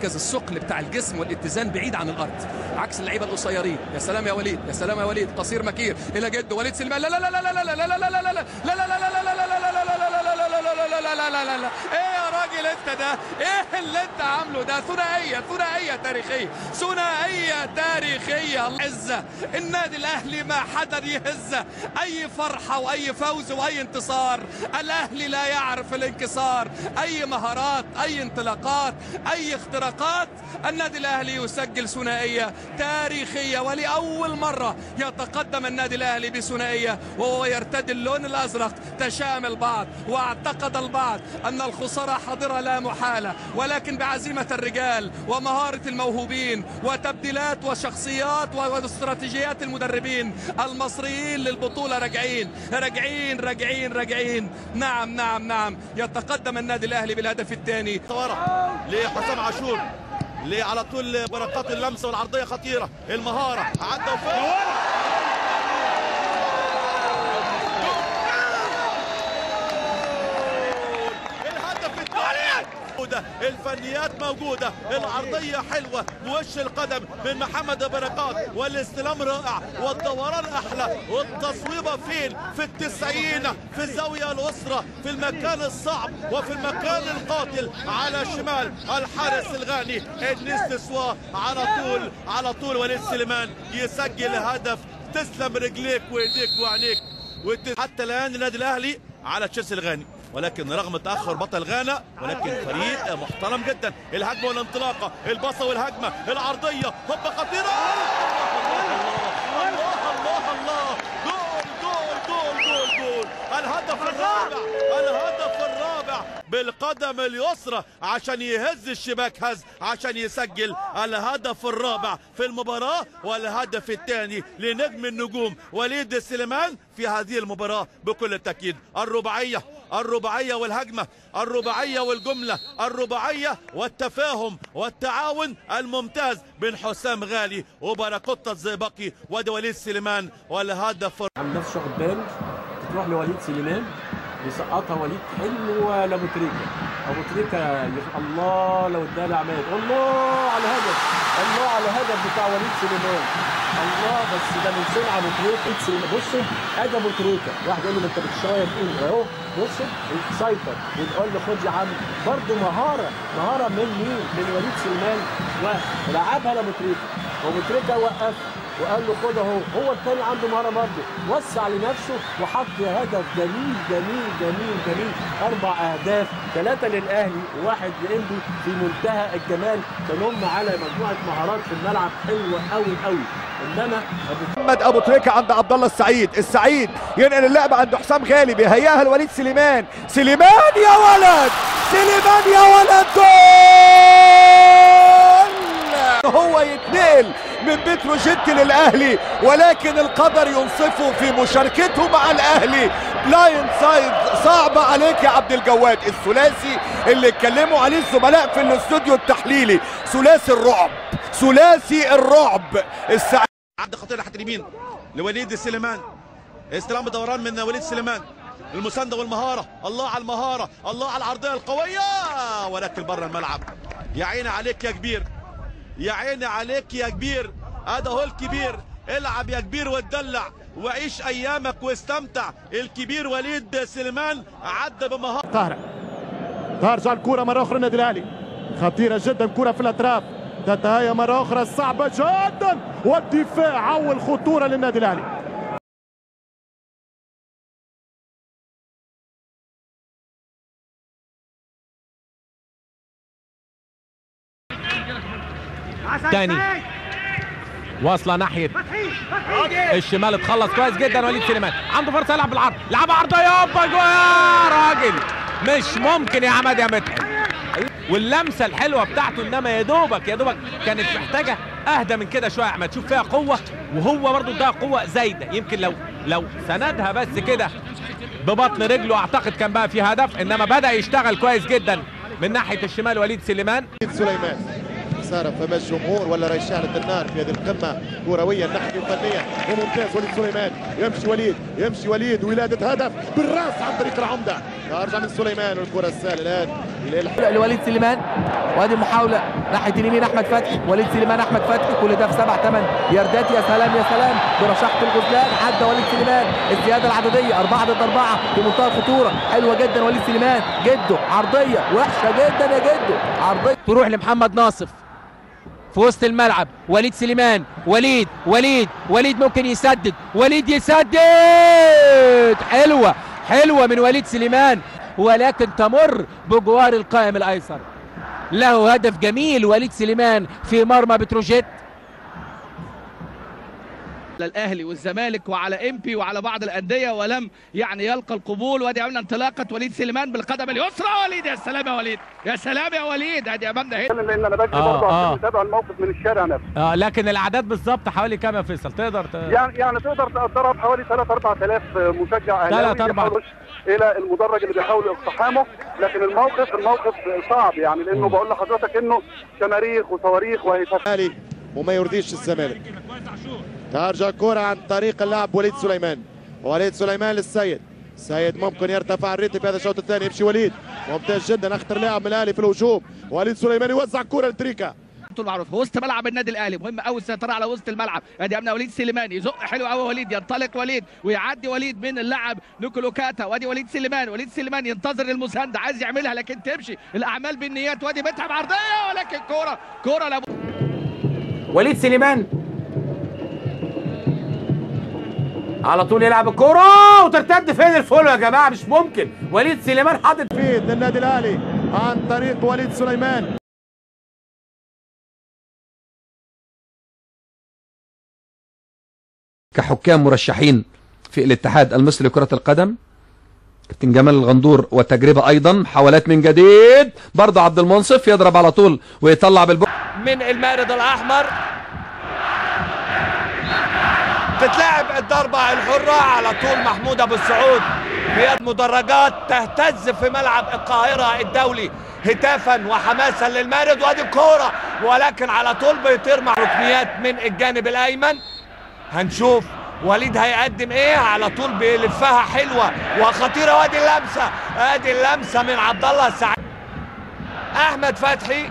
مركز الثقل بتاع الجسم والاتزان بعيد عن الارض عكس اللعيبه القصيرين يا سلام يا وليد يا سلام يا وليد قصير مكير الى جد وليد سلمان لا لا لا لا لا لا لا لا لا لا لا لا لا لا لا لا ايه يا راجل انت ده ايه اللي انت عامله ده ثنائيه ثنائيه تاريخيه ثنائيه تاريخيه عزه النادي الاهلي ما حدا يهزه اي فرحه واي فوز واي انتصار الاهلي لا يعرف الانكسار اي مهارات اي انطلاقات اي اختراقات النادي الاهلي يسجل ثنائيه تاريخيه ولاول مره يتقدم النادي الاهلي بثنائيه وهو يرتدي اللون الازرق تشاءم البعض واعتقد البعض ان الخساره حاضره لا محاله ولكن بعزيمه الرجال ومهاره الموهوبين وتبديلات وشخصيات واستراتيجيات المدربين المصريين للبطوله راجعين راجعين راجعين راجعين نعم نعم نعم يتقدم النادي الاهلي بالهدف الثاني ورا لحسام عاشور اللي على طول بركات اللمسه والعرضيه خطيره المهاره عدى وفوق الهدف الثاني موجودة الفنيات موجودة العرضية حلوة بوش القدم من محمد بركات والاستلام رائع والدوران أحلى والتصويبة فين في التسعين في الزاوية الأسرة في المكان الصعب وفي المكان القاتل على شمال الحارس الغاني النستسوا على طول على طول وليد سليمان يسجل هدف تسلم رجليك وايديك وعينيك وت- حتى الان النادي الاهلي على تشيلسي الغاني ولكن رغم تاخر بطل غانا ولكن فريق محترم جدا الهجمه والانطلاقه الباصه والهجمه العرضيه هوبا خطيره الله الله الله الله جول جول جول جول جول الهدف الرابع الهدف الرابع بالقدم اليسرى عشان يهز الشباك هز عشان يسجل الهدف الرابع في المباراة والهدف الثاني لنجم النجوم وليد سليمان في هذه المباراة بكل تأكيد الرباعية الرباعية والهجمة الرباعية والجملة الرباعية والتفاهم والتعاون الممتاز بين حسام غالي وباراكوتا الزئبقي وده وليد سليمان والهدف عم بس واخد باله تروح لوليد سليمان يسقطها وليد حلوه لابو تريكه ابو تريكه يخ- الله لو اداها لعماد الله على هدف الله على هدف بتاع وليد سليمان الله بس ده من صنع ابو تريكه سليمان بصوا ادي ابو تريكه واحد يقول له ما انت بتشاير ايه اهو بصوا سيطر وتقول له خد يا عم برضه مهاره مهاره من مين؟ من وليد سليمان ولعبها لابو تريكه وابو تريكه وقفها وقال له خد اهو هو الثاني عنده مهاره برضه وسع لنفسه وحط هدف جميل جميل جميل جميل اربع اهداف ثلاثه للاهلي وواحد لانبي في منتهى الجمال تنم على مجموعه مهارات في الملعب حلوه قوي قوي انما ابو محمد ابو تريكه عند عبد الله السعيد السعيد ينقل اللعبه عند حسام غالي بيهيئها لوليد سليمان سليمان يا ولد سليمان يا ولد جول هو يتنقل من بتروجيت للاهلي ولكن القدر ينصفه في مشاركته مع الاهلي بلايند سايد صعب عليك يا عبد الجواد الثلاثي اللي اتكلموا عليه الزملاء في الاستوديو التحليلي ثلاثي الرعب ثلاثي الرعب السعيد عدى خطير ناحيه اليمين لوليد سليمان استلام دوران من وليد سليمان المسانده والمهاره الله على المهاره الله على العرضيه القويه ولكن بره الملعب يا عيني عليك يا كبير يا عيني عليك يا كبير هذا هو الكبير العب يا كبير واتدلع وعيش ايامك واستمتع الكبير وليد سليمان عدى بمهاره طاهرة ترجع الكرة مرة أخرى النادي الأهلي خطيرة جدا كرة في الأطراف تتهيأ مرة أخرى صعبة جدا والدفاع أول خطورة للنادي الأهلي تاني واصله ناحيه الشمال اتخلص كويس جدا وليد سليمان عنده فرصه يلعب بالعرض لعبها عرضه يابا جول يا راجل مش ممكن يا عماد يا مدحت واللمسه الحلوه بتاعته انما يا دوبك يا دوبك كانت محتاجه اهدى من كده شويه يا احمد شوف فيها قوه وهو برضه اداها قوه زايده يمكن لو لو سندها بس كده ببطن رجله اعتقد كان بقى في هدف انما بدا يشتغل كويس جدا من ناحيه الشمال وليد سليمان سليمان صار فما الجمهور ولا راي شعلة النار في هذه القمة كروية الناحية الفنية وممتاز وليد سليمان يمشي وليد يمشي وليد ولادة هدف بالراس عن طريق العمدة يرجع من سليمان والكرة السهلة الآن لوليد سليمان وادي المحاولة ناحية اليمين أحمد فتحي وليد سليمان أحمد فتحي كل ده في سبع ثمان ياردات يا سلام يا سلام برشاقة الغزلان عدى وليد سليمان الزيادة العددية أربعة ضد أربعة في منتهى الخطورة حلوة جدا وليد سليمان جده عرضية وحشة جدا يا جده عرضية تروح لمحمد ناصف في وسط الملعب وليد سليمان وليد وليد وليد ممكن يسدد وليد يسدد حلوة حلوة من وليد سليمان ولكن تمر بجوار القائم الأيسر له هدف جميل وليد سليمان في مرمى بتروجيت على الاهلي والزمالك وعلى امبي وعلى بعض الانديه ولم يعني يلقى القبول وادي عملنا انطلاقه وليد سليمان بالقدم اليسرى وليد يا سلام يا وليد يا سلام يا وليد ادي امامنا هنا لان انا بجري آه، برضه آه. عشان اتابع الموقف من الشارع نفسه آه لكن الأعداد بالظبط حوالي كام يا فيصل تقدر ت... يعني يعني تقدر تقدرها بحوالي 3 4000 مشجع اهلاوي تلات أربع. بيحاولوا الى المدرج اللي بيحاول اقتحامه لكن الموقف الموقف صعب يعني لانه بقول لحضرتك انه شماريخ وصواريخ وهيفات الاهلي وما يرضيش الزمالك ترجع الكرة عن طريق اللاعب وليد سليمان وليد سليمان للسيد السيد ممكن يرتفع الريتم في هذا الشوط الثاني يمشي وليد ممتاز جدا اخطر لاعب من الاهلي في الهجوم وليد سليمان يوزع الكرة لتريكا طول معروف وسط ملعب النادي الاهلي مهم قوي السيطره على وسط الملعب ادي امنا وليد سليمان يزق حلو قوي وليد ينطلق وليد ويعدي وليد من اللاعب نيكولو كاتا وادي وليد سليمان وليد سليمان ينتظر المسانده عايز يعملها لكن تمشي الاعمال بالنيات وادي متعب عرضيه ولكن كوره كوره لابد وليد سليمان على طول يلعب الكرة وترتد فين الفولو يا جماعة مش ممكن وليد سليمان حاطط تفيد للنادي الاهلي عن طريق وليد سليمان كحكام مرشحين في الاتحاد المصري لكرة القدم كابتن جمال الغندور وتجربة أيضا محاولات من جديد برضه عبد المنصف يضرب على طول ويطلع بالبعد من المارد الاحمر تتلعب الضربة الحرة على طول محمود ابو السعود بيد مدرجات تهتز في ملعب القاهرة الدولي هتافا وحماسا للمارد وادي الكورة ولكن على طول بيطير مع ركنيات من الجانب الايمن هنشوف وليد هيقدم ايه على طول بيلفها حلوة وخطيرة وادي اللمسة ادي اللمسة من عبد الله السعيد احمد فتحي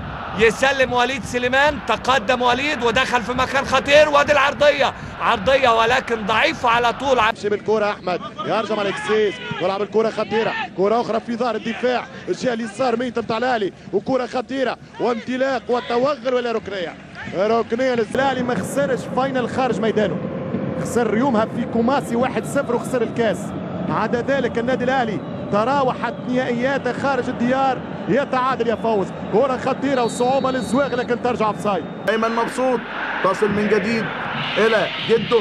يسلم وليد سليمان تقدم وليد ودخل في مكان خطير وادي العرضيه عرضيه ولكن ضعيفه على طول يمشي بالكرة احمد يرجع مع الكسيس يلعب الكرة خطيرة كرة اخرى في ظهر الدفاع الجهة اليسار ميت بتاع الاهلي وكرة خطيرة وانطلاق وتوغل ولا ركنية ركنية للاهلي ما خسرش فاينل خارج ميدانه خسر يومها في كوماسي 1-0 وخسر الكاس عدا ذلك النادي الاهلي تراوحت نهائياته خارج الديار يتعادل يفوز كرة خطيرة وصعوبة للزواغ لكن ترجع اوفسايد ايمن مبسوط تصل من جديد الى جده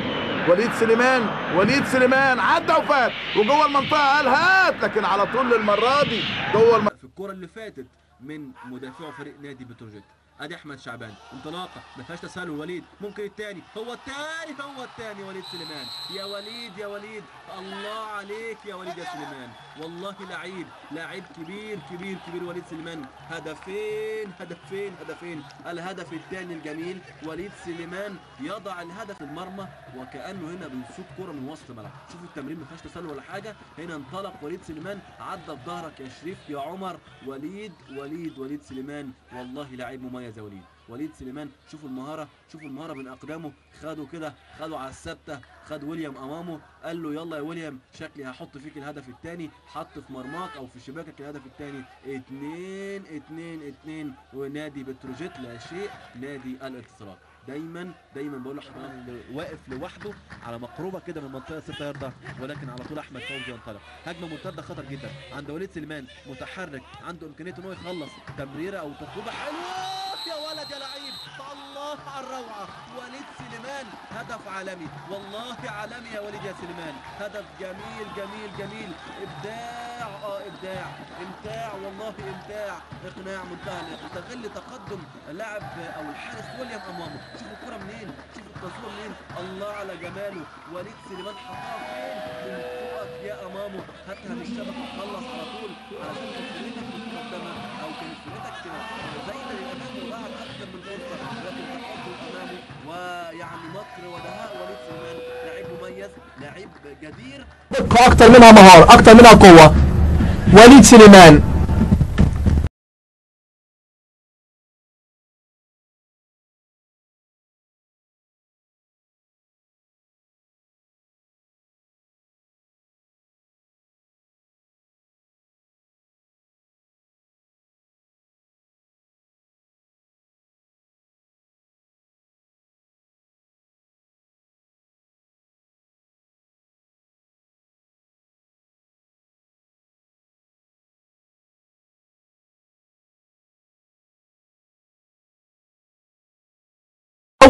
وليد سليمان وليد سليمان عدى وفات وجوه المنطقه قال هات لكن على طول المره دي جوه الم... في الكرة اللي فاتت من مدافعو فريق نادي بتروجيت ادي احمد شعبان انطلاقه ما فيهاش تسلل وليد ممكن الثاني هو الثاني هو الثاني وليد سليمان يا وليد يا وليد الله عليك يا وليد يا سليمان والله لعيب لعيب كبير كبير كبير وليد سليمان هدفين هدفين هدفين الهدف الثاني الجميل وليد سليمان يضع الهدف في المرمى وكانه هنا بيصوت كرة من وسط الملعب شوفوا التمرير ما فيهاش تسلل ولا حاجه هنا انطلق وليد سليمان عدى بظهرك يا شريف يا عمر وليد وليد وليد سليمان والله لعيب مميز يا وليد وليد سليمان شوفوا المهاره شوفوا المهاره من اقدامه خدوا كده خدوا على الثابته خد ويليام امامه قال له يلا يا ويليام شكلي هحط فيك الهدف الثاني حط في مرماك او في شباكك الهدف الثاني اتنين اتنين اتنين ونادي بتروجيت لا شيء نادي الاتصالات دايما دايما بقول لحضرتك واقف لوحده على مقربه كده من منطقه 6 يارده ولكن على طول احمد فوزي ينطلق هجمه مرتده خطر جدا عند وليد سليمان متحرك عنده امكانيه ان هو يخلص تمريره او تطويبه حلوه يا ولد يا لعيب الله على الروعه وليد سليمان هدف عالمي والله عالمي يا وليد يا سليمان هدف جميل جميل جميل ابداع اه ابداع امتاع والله امتاع اقناع منتهى استغل تقدم اللاعب او الحارس ويليام امامه شوف الكره منين شوف التصوير منين الله على جماله وليد سليمان حطها فين من فوقك يا امامه هاتها من الشبكه خلص على طول علشان كانت فرقتك متقدمه او كانت فرقتك زايده للامام وظهر اكثر من فرصه لكن تقدم امامه ويعني مكر ودهاء وليد سليمان لاعب مميز لاعب جدير اكتر منها مهارة اكتر منها قوة وليد سليمان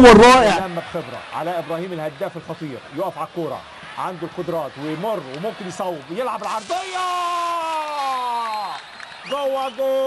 تحول رائع لما بخبره علاء ابراهيم الهداف الخطير يقف على الكوره عنده القدرات ويمر وممكن يصوب يلعب العرضيه جوه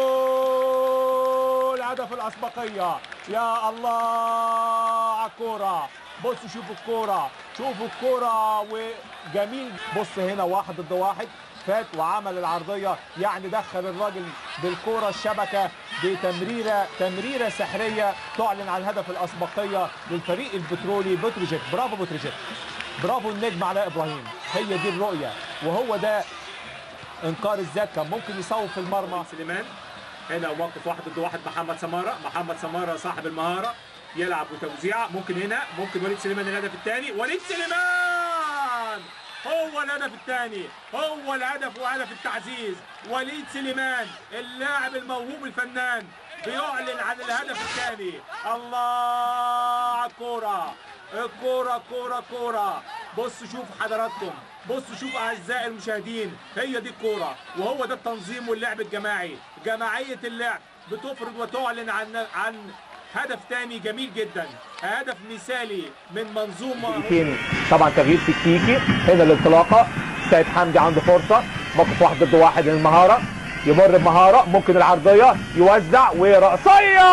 جول هدف الاسبقيه يا الله على الكوره بصوا شوفوا الكوره شوفوا الكوره وجميل بص هنا واحد ضد واحد فات وعمل العرضيه يعني دخل الراجل بالكوره الشبكه بتمريره تمريره سحريه تعلن عن هدف الاسبقيه للفريق البترولي بتروجيت برافو بتروجيت برافو النجم علاء ابراهيم هي دي الرؤيه وهو ده انكار الذات كان ممكن يصوب في المرمى سليمان هنا موقف واحد ضد واحد محمد سماره محمد سماره صاحب المهاره يلعب وتوزيعه ممكن هنا ممكن وليد سليمان الهدف الثاني وليد سليمان هو الهدف الثاني هو الهدف وهدف التعزيز وليد سليمان اللاعب الموهوب الفنان بيعلن عن الهدف الثاني الله على الكوره الكوره كوره كوره بصوا شوفوا حضراتكم بصوا شوفوا اعزائي المشاهدين هي دي الكوره وهو ده التنظيم واللعب الجماعي جماعيه اللعب بتفرض وتعلن عن عن هدف تاني جميل جدا هدف مثالي من منظومه دقيقتين طبعا تغيير تكتيكي هنا الانطلاقه سيد حمدي عنده فرصه موقف واحد ضد واحد المهاره يمر بمهاره ممكن العرضيه يوزع ورأسيه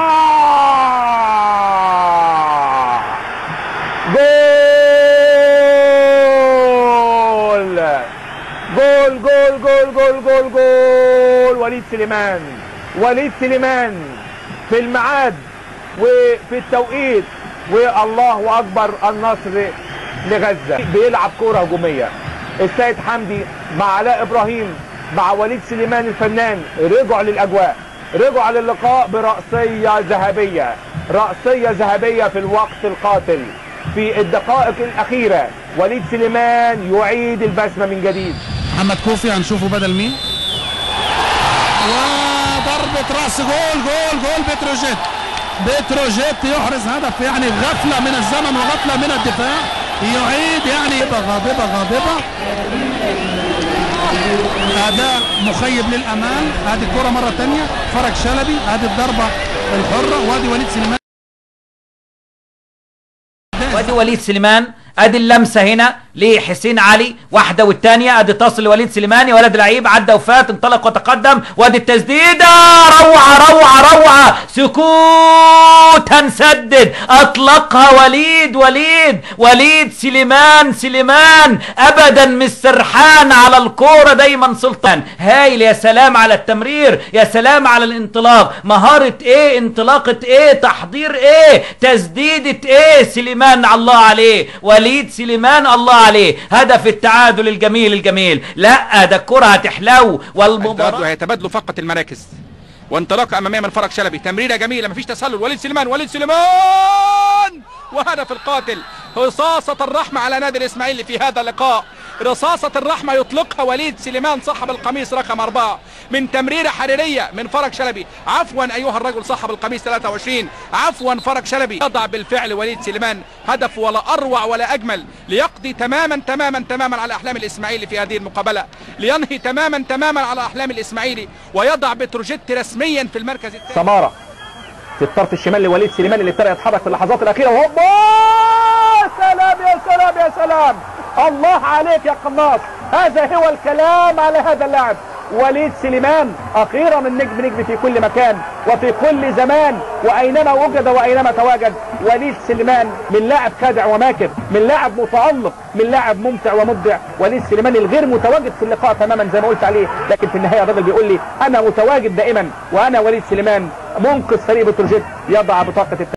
جول جول جول جول جول جول جول وليد سليمان وليد سليمان في الميعاد وفي التوقيت والله اكبر النصر لغزه بيلعب كوره هجوميه السيد حمدي مع علاء ابراهيم مع وليد سليمان الفنان رجعوا للاجواء رجعوا للقاء برأسية ذهبية رأسية ذهبية في الوقت القاتل في الدقائق الأخيرة وليد سليمان يعيد البسمة من جديد محمد كوفي هنشوفه بدل مين وضربة راس جول جول جول بتروجيت بتروجيت يحرز هدف يعني غفلة من الزمن وغفلة من الدفاع يعيد يعني غاضبة غاضبة أداء مخيب للأمال هذه الكرة مرة تانية فرج شلبي هذه الضربة الحرة وادي وليد سليمان وادي وليد سليمان ادي اللمسه هنا لحسين علي واحده والثانيه ادي تصل لوليد سليمان يا ولد لعيب عدى وفات انطلق وتقدم وادي التسديده روعه روعه روعه سكوت هنسدد اطلقها وليد وليد وليد سليمان سليمان ابدا مش سرحان على الكوره دايما سلطان هايل يا سلام على التمرير يا سلام على الانطلاق مهاره ايه انطلاقه ايه تحضير ايه تسديده ايه سليمان الله عليه وليد سليمان الله عليه هدف التعادل الجميل الجميل لا ده الكره هتحلو والمباراه هيتبادلوا فقط المراكز وانطلاقه اماميه من فرج شلبي تمريره جميله مفيش تسلل وليد سليمان وليد سليمان وهدف القاتل رصاصة الرحمة على نادي الإسماعيلي في هذا اللقاء رصاصة الرحمة يطلقها وليد سليمان صاحب القميص رقم أربعة من تمريرة حريرية من فرج شلبي عفوا أيها الرجل صاحب القميص 23 عفوا فرج شلبي يضع بالفعل وليد سليمان هدف ولا أروع ولا أجمل ليقضي تماما تماما تماما على أحلام الإسماعيلي في هذه المقابلة لينهي تماما تماما على أحلام الإسماعيلي ويضع بتروجيت رسميا في المركز الثاني سمارة في الطرف الشمال لوليد سليمان اللي ابتدى يتحرك في اللحظات الأخيرة وهوبا سلام يا سلام يا سلام الله عليك يا قناص هذا هو الكلام على هذا اللاعب وليد سليمان أخيرا النجم نجم في كل مكان وفي كل زمان وأينما وجد وأينما تواجد وليد سليمان من لاعب خادع وماكر من لاعب متألق من لاعب ممتع ومبدع وليد سليمان الغير متواجد في اللقاء تماما زي ما قلت عليه لكن في النهاية الراجل بيقول لي أنا متواجد دائما وأنا وليد سليمان منقذ فريق بتروجيت يضع بطاقة